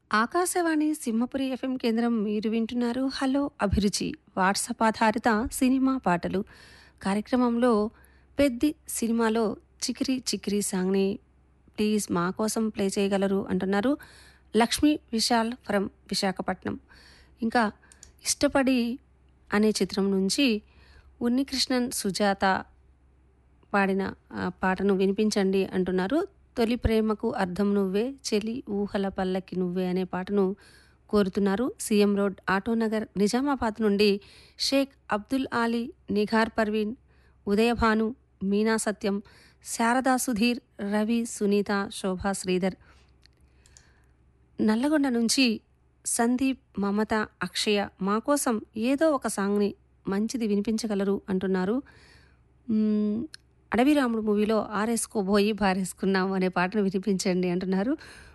Akashvani Simhapuri FM కేంద్రం మీరు వింటున్నారు హలో అభిరుచి వాట్సాప్ ఆధారిత సినిమా పాటలు కార్యక్రమంలో పెద్ది సినిమాలో చికిరి చికిరి సాంగ్ని ప్లీజ్ మా కోసం ప్లే చేయగలరు అంటున్నారు లక్ష్మీ విశాల్ ఫ్రమ్ విశాఖపట్నం ఇంకా ఇష్టపడి అనే చిత్రం నుంచి ఉన్నికృష్ణన్ సుజాత పాడిన ఆ, పాటను వినిపించండి అంటున్నారు తొలి ప్రేమకు అర్థం నువ్వే చెలి ఊహల పల్లకి నువ్వే అనే పాటను కోరుతున్నారు సీఎం రోడ్ ఆటోనగర్ నిజామాబాద్ నుండి షేక్ అబ్దుల్ ఆలీ నిఘార్ పర్వీన్ ఉదయభాను మీనా సత్యం శారదా సుధీర్ రవి సునీత శోభా శ్రీధర్ నల్లగొండ నుంచి సందీప్ మమత అక్షయ మా కోసం ఏదో ఒక సాంగ్ని మంచిది వినిపించగలరు అంటున్నారు మ్మ్, అడవి రాముడు మూవీలో ఆరేసుకోబోయి బారేసుకున్నాం అనే పాటను వినిపించండి అంటున్నారు